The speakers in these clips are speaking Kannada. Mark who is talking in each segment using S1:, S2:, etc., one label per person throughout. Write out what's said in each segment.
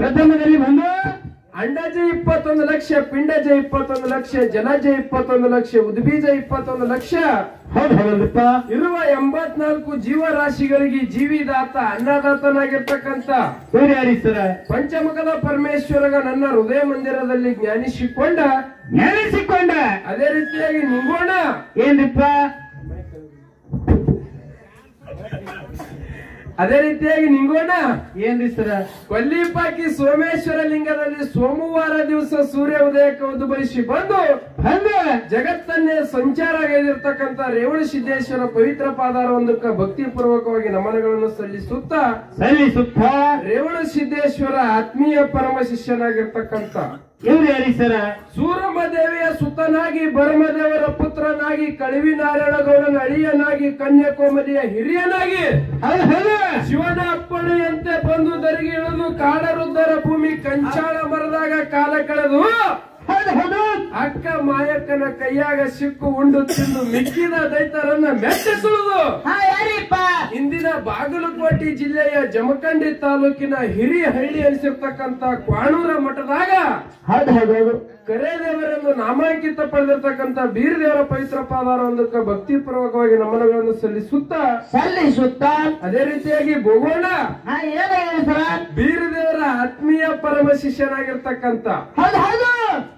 S1: ಪ್ರಥಮದಲ್ಲಿ ಬಂದು
S2: ಅಂಡಜ ಇಪ್ಪತ್ತೊಂದು ಲಕ್ಷ ಪಿಂಡಜ ಇಪ್ಪತ್ತೊಂದು ಲಕ್ಷ ಜಲಜ ಇಪ್ಪತ್ತೊಂದು ಲಕ್ಷ ಉದ್ಬೀಜ ಇಪ್ಪತ್ತೊಂದು ಲಕ್ಷ
S1: ಹೌದು ಹೌದಲ್ರಿಪ್ಪ
S2: ಇರುವ ಎಂಬತ್ನಾಲ್ಕು ಜೀವರಾಶಿಗಳಿಗೆ ಜೀವಿದಾತ ಅನ್ನದಾತನಾಗಿರ್ತಕ್ಕಂಥ
S1: ಇವ್ರು ಯಾರಿ ಸರ
S2: ಪಂಚಮುಖದ ಪರಮೇಶ್ವರಗ ನನ್ನ ಹೃದಯ ಮಂದಿರದಲ್ಲಿ ಜ್ಞಾನಿಸಿಕೊಂಡ
S1: ಜ್ಞಾನಿಸಿಕೊಂಡ
S2: ಅದೇ ರೀತಿಯಾಗಿ ನಿಂಗೋಣ
S1: ಏನ್ರಿಪ್ಪ
S2: ಅದೇ ರೀತಿಯಾಗಿ ನಿಂಗೋಣ
S1: ಏನ್ರಿ ಸರ
S2: ಕೊಲ್ಲಿಪಾಕಿ ಸೋಮೇಶ್ವರ ಲಿಂಗದಲ್ಲಿ ಸೋಮವಾರ ದಿವಸ ಸೂರ್ಯ ಉದಯಕ್ಕೆ ಉದ್ಭವಿಸಿ ಬಂದು
S1: ಬಂದು
S2: ಜಗತ್ತನ್ನೇ ಸಂಚಾರಗೈದಿರ್ತಕ್ಕಂಥ ರೇವಣ ಸಿದ್ದೇಶ್ವರ ಪವಿತ್ರ ಪಾದಾರವೊಂದಕ್ಕೆ ಭಕ್ತಿ ಪೂರ್ವಕವಾಗಿ ನಮನಗಳನ್ನು ಸಲ್ಲಿಸುತ್ತಾ
S1: ಸಲ್ಲಿಸುತ್ತ
S2: ರೇವಣ ಸಿದ್ದೇಶ್ವರ ಆತ್ಮೀಯ ಪರಮ ಶಿಷ್ಯನಾಗಿರ್ತಕ್ಕಂಥ
S1: ಇವ್ರು ಯಾರಿ ಸರ
S2: ಸೂರಮ್ಮ ದೇವಿಯ ಸುತನಾಗಿ ಭರಮದೇವರ ಪುತ್ರನಾಗಿ ಕಳಿವಿ ನಾರಾಯಣಗೌಡನ ಅಳಿಯನಾಗಿ ಕನ್ಯಾಕುಮಾರಿಯ ಹಿರಿಯನಾಗಿ
S1: ಹೌದು ಹೌದು
S2: ಶಿವನ ಅಪ್ಪಣೆಯಂತೆ ಬಂದು ದರಿಗೆ ಇಳಿದು ಕಾಡರುದ್ದರ ಭೂಮಿ ಕಂಚಾಳ ಮರದಾಗ ಕಾಲ ಕಳೆದು
S1: ಹೌದು ಹೌದು
S2: ಅಕ್ಕ ಮಾಯಕ್ಕನ ಕೈಯಾಗ ಸಿಕ್ಕು ಉಂಡು ತಿಂದು ಮಿಕ್ಕಿದ ದೈತರನ್ನ ಮೆಟ್ಟ ಸುಳಿದು
S1: ಹಾ ಯಾರಿಪ್ಪ
S2: ಇಂದಿನ ಬಾಗಲಕೋಟೆ ಜಿಲ್ಲೆಯ ಜಮಖಂಡಿ ತಾಲೂಕಿನ ಹಿರಿಹಳ್ಳಿ ಅನಿಸಿರ್ತಕ್ಕಂತ ಕ್ವಾಣೂರ ಮಠದಾಗ
S1: ಹೌದು ಹೌದು ಹೌದು
S2: ಕರೇದೇವರೆಂದು ನಾಮಾಂಕಿತ ಪಡೆದಿರ್ತಕ್ಕಂಥ ಬೀರದೇವರ ಪವಿತ್ರ ಪಾದಾರ ಒಂದಕ್ಕೆ ಭಕ್ತಿ ಪೂರ್ವಕವಾಗಿ ನಮನಗಳನ್ನು ಸಲ್ಲಿಸುತ್ತಾ
S1: ಸಲ್ಲಿಸುತ್ತ
S2: ಅದೇ ರೀತಿಯಾಗಿ ಭೂಗೋಳ
S1: ಹಾ ಏನಾಗಿದೆ ಸರ
S2: ಬೀರದೇವರ ಆತ್ಮೀಯ ಪರಮ ಶಿಷ್ಯನಾಗಿರ್ತಕ್ಕಂಥ
S1: ಹೌದು ಹೌದು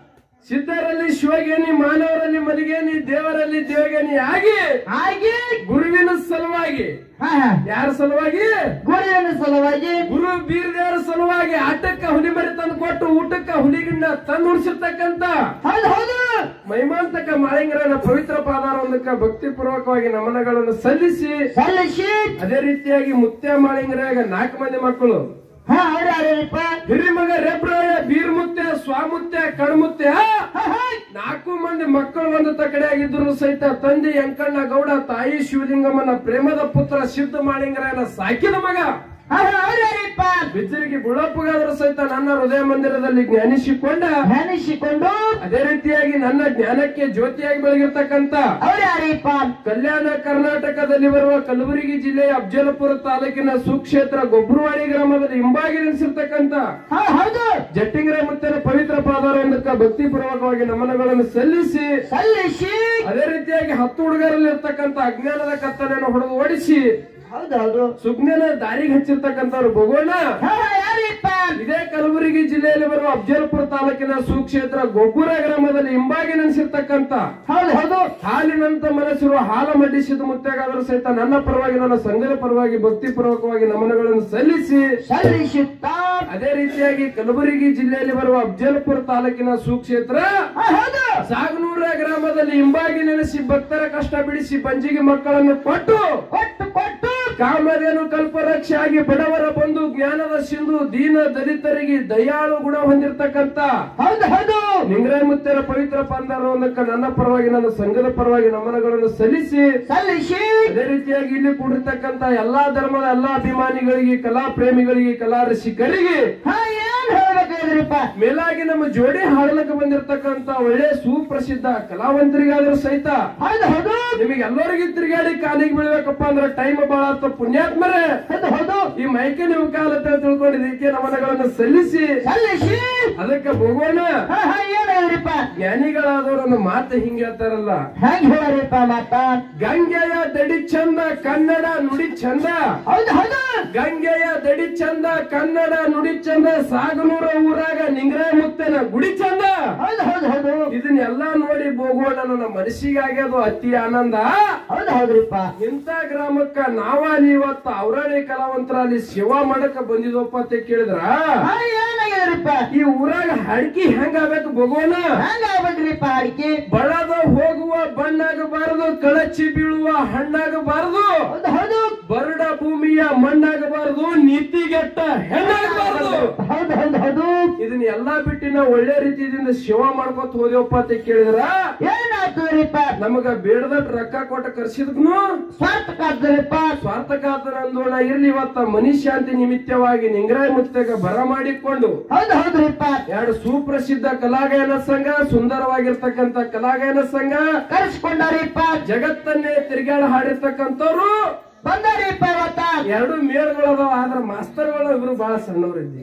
S2: ಸಿದ್ಧರಲ್ಲಿ ಶಿವಗೇನಿ ಮಾನವರಲ್ಲಿ ಮಲಿಗೇನಿ ದೇವರಲ್ಲಿ ದೇವಗೇನಿ ಆಗಿ
S1: ಹಾಗೆ
S2: ಗುರುವಿನ ಸಲುವಾಗಿ
S1: ಹಾ ಹಾ
S2: ಯಾರ ಸಲುವಾಗಿ
S1: ಗುರುವಿನ ಸಲುವಾಗಿ
S2: ಗುರು ಬೀರದೇವರ ಸಲುವಾಗಿ ಆಟಕ್ಕ ಹುಲಿ ಮರಿ ತಂದು ಕೊಟ್ಟು ಊಟಕ್ಕ ಹುಲಿಗಿಂಡ ತಂದು ಉಣಿಸಿರ್ತಕ್ಕಂತ
S1: ಹೌದು ಹೌದು
S2: ಮೈಮಾಂತಕ ಮಾಳಿಂಗರನ ಪವಿತ್ರ ಪಾದಾರೊಂದಕ್ಕ ಭಕ್ತಿ ಪೂರ್ವಕವಾಗಿ ನಮನಗಳನ್ನು ಸಲ್ಲಿಸಿ
S1: ಸಲ್ಲಿಸಿ
S2: ಅದೇ ರೀತಿಯಾಗಿ ಮುತ್ಯ ಮಾಳಿಂಗರಾಗ ನಾಲ್ಕು ಮಂದಿ ಮಕ್ಕಳು
S1: ಹಾ ಅವ್ರು ಯಾರಿಪ್ಪ
S2: ಹಿರಿಮಗ ರೆಬ್ರಾಯ ಬೀರ್ಮುತ್ಯ ಸ್ವಾಮುತ್ಯ ಕಣ್ಮುತ್ಯ
S1: ಹಾ ಹಾ
S2: ನಾಲ್ಕು ಮಂದಿ ಮಕ್ಕಳು ಒಂದು ತಕಡೆ ಆಗಿದ್ರು ಸಹಿತ ತಂದೆ ಯಂಕಣ್ಣ ಗೌಡ ತಾಯಿ ಶಿವಲಿಂಗಮ್ಮನ ಪ್ರೇಮದ ಪುತ್ರ ಸಿದ್ಧ ಮಾಳಿಂಗರಾಯನ ಸಾಕಿದ ಮಗ
S1: ಹಾ ಹಾ ಅವ್ರು ಯಾರಿಪ್ಪ
S2: ಬಿಜ್ಜರಿಗೆ ಬುಳಪ್ಪಗಾದರೂ ಸಹಿತ ನನ್ನ ಹೃದಯ ಮಂದಿರದಲ್ಲಿ ಜ್ಞಾನಿಸಿಕೊಂಡ
S1: ಧ್ಯಾನಿಸಿಕೊಂಡು
S2: ಅದೇ ರೀತಿಯಾಗಿ ನನ್ನ ಜ್ಞಾನಕ್ಕೆ ಜ್ಯೋತಿಯಾಗಿ ಬೆಳಗಿರ್ತಕ್ಕಂತ
S1: ಅವ್ರು ಯಾರಿಪ್ಪ
S2: ಕಲ್ಯಾಣ ಕರ್ನಾಟಕದಲ್ಲಿ ಬರುವ ಕಲಬುರಗಿ ಜಿಲ್ಲೆಯ ಅಫಜಲಪುರ ತಾಲೂಕಿನ ಸುಕ್ಷೇತ್ರ ಗೊಬ್ಬರವಾಡಿ ಗ್ರಾಮದಲ್ಲಿ ಹಿಂಬಾಗಿ ನೆಲೆಸಿರ್ತಕ್ಕಂತ
S1: ಹಾ ಹೌದು
S2: ಜಟ್ಟಿಂಗರ ಮುತ್ತನ ಪವಿತ್ರ ಪಾದಾರೊಂದಕ್ಕ ಭಕ್ತಿ ಪೂರ್ವಕವಾಗಿ ನಮನಗಳನ್ನು ಸಲ್ಲಿಸಿ
S1: ಸಲ್ಲಿಸಿ
S2: ಅದೇ ರೀತಿಯಾಗಿ ಹತ್ತು ಹುಡುಗರಲ್ಲಿ ಇರ್ತಕ್ಕಂಥ ಅಜ್ಞಾನದ ಕತ್ತಲೆಯನ್ನು ಹೊಡೆದು ಓಡಿಸಿ
S1: ಹೌದು ಹೌದು
S2: ಸುಜ್ಞಾನ ದಾರಿಗೆ ಹಚ್ಚಿರ್ತಕ್ಕಂಥವ್ರು ಭಗೋಣ
S1: ಹಾ ಹಾ ಯಾರಿಪ್ಪ
S2: ಇದೇ ಕಲಬುರಗಿ ಜಿಲ್ಲೆಯಲ್ಲಿ ಬರುವ ಅಫಜಲ್ಪುರ ತಾಲೂಕಿನ ಸುಕ್ಷೇತ್ರ ಗೊಬ್ಬರ ಗ್ರಾಮದಲ್ಲಿ ಹಿಂಬಾಗಿ ನೆನೆಸಿರ್ತಕ್ಕಂಥ
S1: ಹೌದು ಹೌದು
S2: ಹಾಲಿನಂತ ಮನಸ್ಸಿರುವ ಹಾಲ ಮಡ್ಡಿಸಿದ ಮುತ್ತಾಗಾದರೂ ಸಹಿತ ನನ್ನ ಪರವಾಗಿ ನನ್ನ ಸಂಘದ ಪರವಾಗಿ ಭಕ್ತಿ ಪೂರ್ವಕವಾಗಿ ನಮನಗಳನ್ನು ಸಲ್ಲಿಸಿ
S1: ಸಲ್ಲಿಸುತ್ತಾ
S2: ಅದೇ ರೀತಿಯಾಗಿ ಕಲಬುರಗಿ ಜಿಲ್ಲೆಯಲ್ಲಿ ಬರುವ ಅಫಜಲ್ಪುರ ತಾಲೂಕಿನ ಸುಕ್ಷೇತ್ರ
S1: ಹಾ ಹೌದು
S2: ಸಾಗನೂರ ಗ್ರಾಮದಲ್ಲಿ ಹಿಂಬಾಗಿ ನೆನೆಸಿ ಭಕ್ತರ ಕಷ್ಟ ಬಿಡಿಸಿ ಬಂಜಿಗೆ ಮಕ್ಕಳನ್ನು ಕೊಟ್ಟು
S1: ಕೊಟ್ಟು ಕೊಟ್ಟು
S2: ಕಾಮಧೇನು ಕಲ್ಪರಕ್ಷೆ ಆಗಿ ಬಡವರ ಬಂಧು ಜ್ಞಾನದ ಸಿಂಧು ದೀನ ದಲಿತರಿಗೆ ದಯಾಳು ಗುಣ ಹೊಂದಿರತಕ್ಕಂತ
S1: ಹೌದು ಹೌದು
S2: ನಿಂಗರಾಯ ಮುತ್ತರ ಪವಿತ್ರ ಪಾಂಡವರೊಂದಕ್ಕೆ ನನ್ನ ಪರವಾಗಿ ನನ್ನ ಸಂಘದ ಪರವಾಗಿ ನಮನಗಳನ್ನು ಸಲ್ಲಿಸಿ
S1: ಸಲ್ಲಿಸಿ
S2: ಅದೇ ರೀತಿಯಾಗಿ ಇಲ್ಲಿ ಕೂಡಿರ್ತಕ್ಕಂತ ಎಲ್ಲಾ ಧರ್ಮದ ಎಲ್ಲಾ ಅಭಿಮಾನಿಗಳಿಗೆ ಕಲಾ ಪ್ರೇಮಿಗಳಿಗೆ ಕಲಾ ರಸಿಕರಿಗೆ
S1: ಹಾ ಏನ್ ಹೇಳ್ಬೇಕಾದ್ರಿಪ್ಪ
S2: ಮೇಲಾಗಿ ನಮ್ಮ ಜೋಡಿ ಹಾಡಲಕ್ಕೆ ಬಂದಿರತಕ್ಕಂತ ಒಳ್ಳೆ ಸುಪ್ರಸಿದ್ಧ ಕಲಾವಂತರಿಗಾದ್ರೂ ಸಹಿತ
S1: ಹೌದು ಹೌದು
S2: ನಿಮಗೆ ಎಲ್ಲರಿಗೂ ತಿರುಗಾಡಿ ಕಾಲಿಗೆ ಬೀಳ್ಬೇಕಪ್ಪ ಅಂದ್ರೆ ಟೈಮ್ ಬಹಳ ಆತ ಪುಣ್ಯಾತ್ಮರೇ
S1: ಹೌದು ಹೌದು
S2: ಈ ಮೈಕೆ ನೀವು ಕಾಲ ತಿಳ್ಕೊಂಡಿದ್ದಕ್ಕೆ ನಮನಗಳನ್ನು ಸಲ್ಲಿಸಿ
S1: ಸಲ್ಲಿಸಿ
S2: ಅದಕ್ಕೆ ಹೋಗೋಣ
S1: ಹಾ ಹಾ ಏನ್ ಹೇಳ್ರಿಪ್ಪ
S2: ಜ್ಞಾನಿಗಳಾದವರು ಒಂದು ಮಾತು ಹಿಂಗೆ ಹೇಳ್ತಾರಲ್ಲ
S1: ಹೆಂಗ್ ಹೇಳ್ರಿಪ್ಪ ಮಾತ
S2: ಗಂಗೆಯ ದಡಿ ಚಂದ ಕನ್ನಡ ನುಡಿ ಚಂದ
S1: ಹೌದು ಹೌದು
S2: ಗಂಗೆಯ ದಡಿ ಚಂದ ಕನ್ನಡ ನುಡಿ ಚಂದ ಸಾಗನೂರ ಊರಾಗ ನಿಂಗರಾಯ ಮುತ್ತನ ಗುಡಿ ಚಂದ
S1: ಹೌದು ಹೌದು ಹೌದು
S2: ಇದನ್ನೆಲ್ಲ ನೋಡಿ ಹೋಗೋಣ ನನ್ನ ಮನಸ್ಸಿಗೆ ಆಗ್ಯದು ಅತಿ ಆನಂದ
S1: ಹೌದು ಹೌದ್ರಿಪ್ಪ
S2: ಇಂಥ ಗ್ರಾಮಕ್ಕ ನಾವಲ್ಲಿ ಇವತ್ತು ಅವರಾಣಿ ಕಲಾವಂತರಲ್ಲಿ ಸೇವಾ ಮಾಡಕ ಬಂದಿದ್ವಪ್ಪ ಅಂತ ಕೇಳಿದ್ರ
S1: ಹಾ ಏನಾಗ್ಯದ್ರಿಪ್ಪ
S2: ಈ ಊರಾಗ ಹಡ್ಕಿ ಹೆಂಗಾಗಬೇಕು ಭಗವಾನ
S1: ಹೆಂಗ ಆಗ್ಬೇಕ್ರಿಪ್ಪ ಅಡಿಕೆ
S2: ಬಳದ ಹೋಗುವ ಬಣ್ಣಾಗಬಾರದು ಕಳಚಿ ಬೀಳುವ ಹಣ್ಣಾಗಬಾರದು
S1: ಹೌದು ಹೌದು
S2: ಬರಡ ಭೂಮಿಯ ಮಣ್ಣಾಗಬಾರದು ನೀತಿಗೆಟ್ಟ ಹೆಣ್ಣಾಗಬಾರದು
S1: ಹೌದು ಹೌದು ಹೌದು
S2: ಇದನ್ನ ಎಲ್ಲಾ ಬಿಟ್ಟು ನಾವು ಒಳ್ಳೆ ರೀತಿಯಿಂದ ಸೇವಾ ಮಾಡ್ಕೊತ ಹೋದೇವಪ್ಪ ಅಂತ ಕೇಳಿದ್ರ
S1: ಏನಾಗ್ತದ್ರಿಪ್ಪ
S2: ನಮಗ ಬೇಡದಟ್ ರೊಕ್ಕ ಕೊಟ್ಟ ಕರ್ಸಿದ್ನು
S1: ಸ್ವಾರ್ಥ ಕಾದ್ರಿಪ್ಪ
S2: ಸ್ವಾರ್ಥಕಾತರ ಅಂದೋಣ ಇರ್ಲಿ ಇವತ್ತ ಮನುಷ್ಯಾಂತಿ ನಿಮಿತ್ತವಾಗಿ ನಿಂಗರಾಯ ಮುತ್ತೆಗ ಬರ ಮಾಡಿಕೊಂಡು
S1: ಹೌದು ಹೌದ್ರಿಪ್ಪ
S2: ಎರಡು ಸುಪ್ರಸಿದ್ಧ ಕಲಾಗಾಯನ ಸಂಘ ಸುಂದರವಾಗಿರ್ತಕ್ಕಂಥ ಕಲಾಗಾಯನ ಸಂಘ
S1: ಕರ್ಸ್ಕೊಂಡಾರಿಪ್ಪ
S2: ಜಗತ್ತನ್ನೇ ತಿರುಗಾಡ ಹಾಡಿರ್ತಕ್ಕಂಥವ್ರು
S1: ಬಂದಾರಿಪ್ಪ ಇವತ್ತ
S2: ಎರಡು ಮೇಳ್ಗಳದಾವ ಆದ್ರ ಮಾಸ್ತರ್ಗಳು ಇಬ್ರು ಬಹಳ ಸಣ್ಣವ್ರಿದ್ದಿ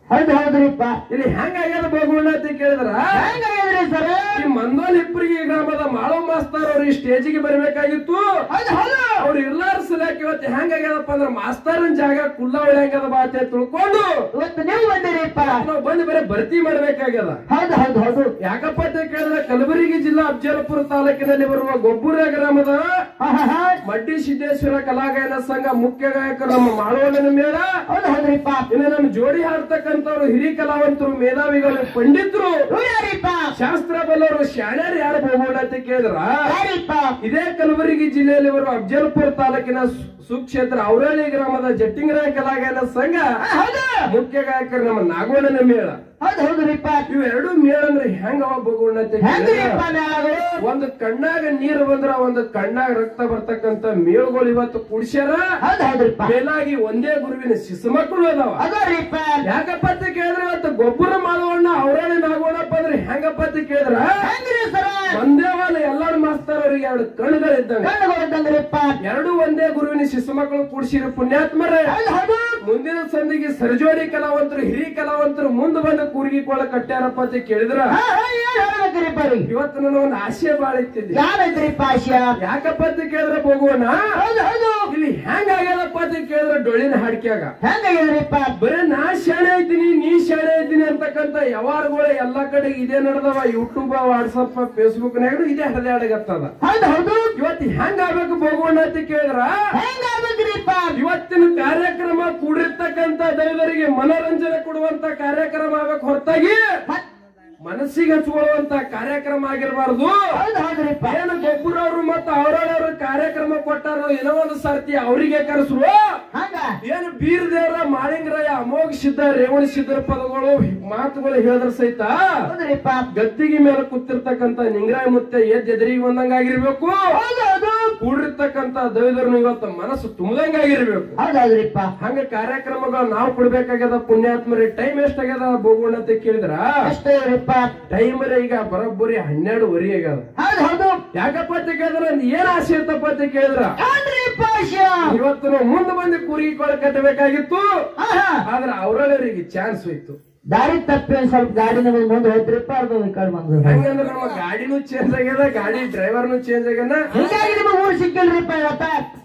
S1: ಹೌದು ಹೌದ್ರಿಪ್ಪ
S2: ಇಲ್ಲಿ ಹೆಂಗಾಗ್ಯದ ಬೋಗುಣ ಅಂತ ಕೇಳಿದ್ರ
S1: ಹೆಂಗಾಗಿದ್ರಿ ಸರ್
S2: ಈ ಮಂದೋಲ್ ಹಿಪ್ಪರಿಗೆ ಗ್ರಾಮದ ಮಾಳೋ ಮಾಸ್ತರ್ ಅವ್ರು ಈ ಸ್ಟೇಜಿಗೆ ಬರ್ಬೇಕಾಗಿತ್ತು
S1: ಹೌದು ಹೌದು
S2: ಅವ್ರು ಇರ್ಲಾರ ಸಲಕ ಇವತ್ತು ಹೆಂಗಾಗ್ಯದಪ್ಪ ಅಂದ್ರ ಮಾಸ್ತರನ್ ಜಾಗ ಕುಲ್ಲ ಉಳ್ಯಾಂಗದ ಬಾತೆ ತಿಳ್ಕೊಂಡು
S1: ಇವತ್ತು ನೀವು ಬಂದಿರಿಪ್ಪ
S2: ನಾವು ಬಂದು ಬರೀ ಭರ್ತಿ ಮಾಡ್ಬೇಕಾಗ್ಯದ
S1: ಹೌದು ಹೌದು ಹೌದು
S2: ಯಾಕಪ್ಪ ಅಂತ ಕೇಳಿದ್ರೆ ಕಲಬುರಗಿ ಜಿಲ್ಲಾ ಅಫಜಲಪುರ ತಾಲೂಕಿನಲ್ಲಿ ಬರುವ ಗೊಬ್ಬರ ಗ್ರಾಮದ
S1: ಹಾ, ಹಾ, ಹಾ.
S2: ಮಡ್ಡಿ ಸಿದ್ದೇಶ್ವರ ಕಲಾಗಾಯನ ಸಂಘ ಮುಖ್ಯ ಗಾಯಕರು ನಮ್ಮ ಮಾಳವಣ್ಣನ ಮೇಳ
S1: ಹೌದು ಹೌದ್ರಿಪ್ಪ
S2: ಇನ್ನು ನಮ್ಮ ಜೋಡಿ ಹಾಡ್ತಕ್ಕಂಥವ್ರು ಹಿರಿ ಕಲಾವಂತರು ಮೇಧಾವಿಗಳು ಪಂಡಿತರು
S1: ಇವ್ರು ಯಾರಿಪ್ಪ
S2: ಶಾಸ್ತ್ರ ಬಲ್ಲವರು ಶಾಣ್ಯರು ಯಾರು ಹೋಗೋಣ ಅಂತ ಕೇಳಿದ್ರ
S1: ಯಾರಿಪ್ಪ
S2: ಇದೇ ಕಲಬುರಗಿ ಜಿಲ್ಲೆಯಲ್ಲಿ ಬರುವ ಅಫಜಲ್ಪುರ ತಾಲೂಕಿನ ಸು- ಸುಕ್ಷೇತ್ರ ಔರಳಿ ಗ್ರಾಮದ ಜಟ್ಟಿಂಗರಾಯ ಕಲಾಗಾಯನ ಸಂಘ
S1: ಹಾ, ಹೌದು
S2: ಮುಖ್ಯ ಗಾಯಕರು ನಮ್ಮ ನಾಗೋಣನ ಮೇಳ
S1: ಹೌದು ಹೌದ್ರಿಪ್ಪ
S2: ಇವೆರಡು ಮೇಳ ಅಂದ್ರೆ ಹೆಂಗವ ಹೋಗೋಣ ಅಂತ ಕೇಳಿದ್ರ
S1: ಹೆಂಗ್ರಿಪ್ಪ ಮೇಳಗಳು
S2: ಒಂದು ಕಣ್ಣಾಗ ನೀರು ಬಂದ್ರ ಒಂದು ಕಣ್ಣಾಗ ರಕ್ತ ಬರ್ತಕ್ಕಂತ ಮೇಳುಗಳು ಇವತ್ತು ಕುಡ್ಸ್ಯಾರ
S1: ಹೌದು ಹೌದ್ರಿಪ್ಪ
S2: ಮೇಲಾಗಿ ಒಂದೇ ಗುರುವಿನ ಶಿಶು ಮಕ್ಕಳು ಅದಾವ
S1: ಅದರಿಪ್ಪ
S2: ಯಾಕಪ್ಪ ಅಂತ ಕೇಳಿದ್ರೆ ಇವತ್ತು ಗೊಬ್ಬರ ಮಾಡೋಣ ಅವರೇ ನಾಗೋಣಪ್ಪ ಅಂದ್ರೆ ಹೆಂಗಪ್ಪ ಅಂತ ಕೇಳಿದ್ರ
S1: ಹೆಂಗ್ರಿ ಸರ
S2: ಒಂದೇ ವಾಲ ಎಲ್ಲಾರು ಮಾಸ್ತರ್ ಅವ್ರಿಗೆ ಎರಡು ಕಣ್ಣುಗಳಿದ್ದಂಗ
S1: ಕಂಡುಗೊಳ್ದಂಗ್ರಿಪ್ಪ
S2: ಎರಡು ಒಂದೇ ಗುರುವಿನ ಶಿಶು ಮಕ್ಕಳು ಕೂಡಿಸಿರೋ ಪುಣ್ಯಾತ್ಮರೇ
S1: ಹೌದು ಹೌದು
S2: ಮುಂದಿನ ಸಂದಿಗೆ ಸರ್ಜೋಡಿ ಕಲಾವಂತರು ಹಿರಿ ಕಲಾವಂತರು ಮುಂದೆ ಬಂದು ಕೂರ್ಗಿ ಕೊಳ ಕಟ್ಟ್ಯಾರಪ್ಪ ಅಂತ ಕೇಳಿದ್ರ
S1: ಹಾ, ಹಾ, ಏನ್ ಹೇಳ್ಬೇಕ್ರಿಪ್ಪ ರೀ
S2: ಇವತ್ತು ನನ್ನ ಒಂದು ಆಶೆ ಬಾಳ ಇತ್ತಿದ್ದೆ
S1: ಯಾರೈತ್ರಿಪ್ಪ ಆಶಯ
S2: ಯಾಕಪ್ಪ ಅಂತ ಕೇಳಿದ್ರೆ ಹೋಗೋಣ
S1: ಹೌದು ಹೌದು
S2: ಇಲ್ಲಿ ಹೆಂಗ್ ಆಗ್ಯದಪ್ಪ ಅಂತ ಕೇಳಿದ್ರೆ ಡೊಳ್ಳಿನ ಹಾಡ್ಕ್ಯಾಗ
S1: ಹೆಂಗಾಗಿದ್ರಿಪ್ಪ
S2: ಬರೇ ನಾ ಶಾಣೆ ಇದ್ದೀನಿ ನೀ ಶಾಣೆ ಇದ್ದೀನಿ ಅಂತಕ್ಕಂತ ಯಾವಾರಗಳು ಎಲ್ಲಾ ಕಡೆ ಇದೇ ನಡೆದವ ಯೂಟ್ಯೂಬ್ ವಾಟ್ಸಪ್ ಫೇಸ್ಬುಕ್ ನಾಗ ಇದೇ ಹರಿದಾಡಗತ್ತದ
S1: ಹೌದು ಹೌದು
S2: ಇವತ್ತು ಹೆಂಗ್ ಆಗ್ಬೇಕು ಹೋಗೋಣ ಅಂತ ಕೇಳಿದ್ರ
S1: ಹೆಂಗಾಗ್ಬೇಕ್ರಿಪ್ಪ
S2: ಇವತ್ತಿನ ಕಾರ್ಯಕ್ರಮ ಕೂಡಿರ್ತಕ್ಕಂತ ದೈವರಿಗೆ ಮನೋರಂಜನೆ ಕೊಡುವಂತ ಕಾರ್ಯಕ್ರಮ ಆಗ್ಬೇಕು ಹೊರತಾಗಿ
S1: ಮತ್-
S2: ಮನಸ್ಸಿಗೆ ಹಚ್ಕೊಳ್ಳುವಂತ ಕಾರ್ಯಕ್ರಮ ಆಗಿರಬಾರ್ದು
S1: ಹೌದು ಹೌದ್ರಿಪ್ಪ
S2: ಏನು ಗೊಬ್ಬರವ್ರು ಮತ್ತು ಅವರವ್ರ ಕಾರ್ಯಕ್ರಮ ಕೊಟ್ಟಾರ ಏನೋ ಒಂದು ಸರ್ತಿ ಅವರಿಗೆ ಕರೆಸ್ರು
S1: ಹಂಗ
S2: ಏನು ಬೀರ್ ದೇವರ ಮಾಳಿಂಗರಾಯ ಅಮೋಘ ಸಿದ್ಧ ರೇವಣ ಸಿದ್ಧರ ಪದಗಳು ಮಾತುಗಳು ಹೇಳಿದ್ರ ಸಹಿತ
S1: ಹೌದ್ರಿಪ್ಪ
S2: ಗದ್ದಿಗೆ ಮೇಲೆ ಕೂತಿರ್ತಕ್ಕಂತ ನಿಂಗರಾಯ ಮುತ್ತೆ ಎದ್ ಎದುರಿಗೆ ಬಂದಂಗ ಆಗಿರ್ಬೇಕು
S1: ಹೌದು ಹೌದು
S2: ಕೂಡಿರ್ತಕ್ಕಂತ ದೈವದರ್ನು ಇವತ್ತು ಮನಸ್ಸು ತುಂಬದಂಗ ಆಗಿರ್ಬೇಕು
S1: ಹೌದು ಹೌದ್ರಿಪ್ಪ
S2: ಹಂಗ ಕಾರ್ಯಕ್ರಮಗಳು ನಾವು ಕೊಡ್ಬೇಕಾಗ್ಯದ ಪುಣ್ಯಾತ್ಮರಿ ಟೈಮ್ ಎಷ್ಟಾಗ್ಯದ ಬೋಗೋಣ ಅಂತ ಕೇಳಿದ್ರ
S1: ಅಷ್ಟೇ ಇವ್ರಿಪ್ಪ
S2: ಟೈಮ್ ಈಗ ಬರೋಬ್ಬರಿ ಹನ್ನೆರಡುವರೆ ಆಗ್ಯದ
S1: ಹೌದು ಹೌದು
S2: ಯಾಕಪ್ಪ ಅಂತ ಕೇಳಿದ್ರ ನಂದ್ ಏನ್ ಆಸೆ ಇರ್ತಪ್ಪ ಅಂತ ಕೇಳಿದ್ರ
S1: ಏನ್ರಿಪ್ಪ ಆಶಯ
S2: ಇವತ್ತು ನಾವು ಮುಂದೆ ಬಂದು ಕೂರಿಗೆ ಕೊಳ ಕಟ್ಟಬೇಕಾಗಿತ್ತು
S1: ಹಾ ಹಾ
S2: ಆದ್ರೆ ಅವರವರಿಗೆ ಚಾನ್ಸ್ ಹೋಯ್ತು
S1: ದಾರಿ ತಪ್ಪಿ ಒಂದ್ ಸ್ವಲ್ಪ ಗಾಡಿ ನಮಗೆ ಮುಂದೆ ಹೋಯ್ತ್ರಿಪ್ಪ ಅದು ಈ ಕಡೆ ಬಂದು
S2: ಹಂಗಂದ್ರೆ ನಮ್ಮ ಗಾಡಿನೂ ಚೇಂಜ್ ಆಗ್ಯದ ಗಾಡಿ ಡ್ರೈವರ್ನು ಚೇಂಜ್ ಆಗ್ಯಾನ
S1: ಹಿಂಗಾಗಿ ನಿಮಗೆ ಊರು ಸಿಕ್ಕಿಲ್ರಿಪ್ಪ ಇವತ್ತ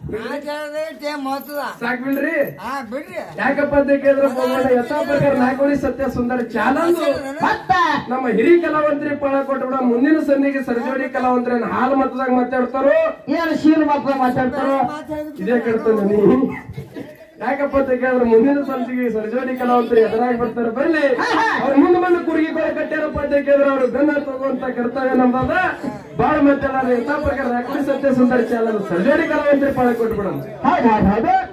S2: ಸಾಕ್ ಬಿಡ್ರಿ
S3: ಹಾ ಬಿಡ್ರಿ
S2: ಯಾಕಪ್ಪ ಅಂತ ಕೇಳಿದ್ರೆ ಹೋಗೋಣ ಯಥಾ ಪ್ರಕಾರ ನಾಲ್ಕೋಳಿ ಸತ್ಯ ಸುಂದರ ಚಾಲಂದು
S1: ಮತ್ತ
S2: ನಮ್ಮ ಹಿರಿ ಕಲಾವಂತರಿ ಪಣ ಕೊಟ್ಬಿಡ ಮುಂದಿನ ಸಂಧಿಗೆ ಸರ್ಜೋಡಿ ಕಲಾವಂತರನ್ನ ಹಾಲು ಮತದಾಗ ಮಾತಾಡ್ತಾರೋ
S1: ಏನು ಶೀಲ್ ಮಕ್ಕಳು ಮಾತಾಡ್ತಾರೋ
S2: ಇದೇ ಕಡ್ತಾನೆ ನೀ ಯಾಕಪ್ಪ ಅಂತ ಕೇಳಿದ್ರೆ ಮುಂದಿನ ಸಂಧಿಗೆ ಸರ್ಜೋಡಿ ಕಲಾವಂತರು ಎದುರಾಗಿ ಬರ್ತಾರೆ ಬರ್ಲಿ ಅವ್ರ ಮುಂದೆ ಬಂದು ಕುರುಗಿ ಕೊಳ ಕಟ್ಟ್ಯಾರಪ್ಪ ಅಂತ ಕೇಳಿದ್ರೆ ಅವ್ರು ಬೆನ್ನ ತಗೋಂತ ಕರ್ತವ್ಯ ನಮ್ದದ ಬಾಳ ಮಾತಾಡೋದು ಯಥಾ ಪ್ರಕಾರ ನಾಲ್ಕೋಳಿ ಸತ್ಯ ಸುಂದರ ಚಾಲಂದು ಸರ್ಜೋಡಿ ಕಲಾವಂತರಿ ಪಣ ಕೊಟ್ಬಿಡೋಣ
S1: ಹೌದು ಹೌದು ಹೌದು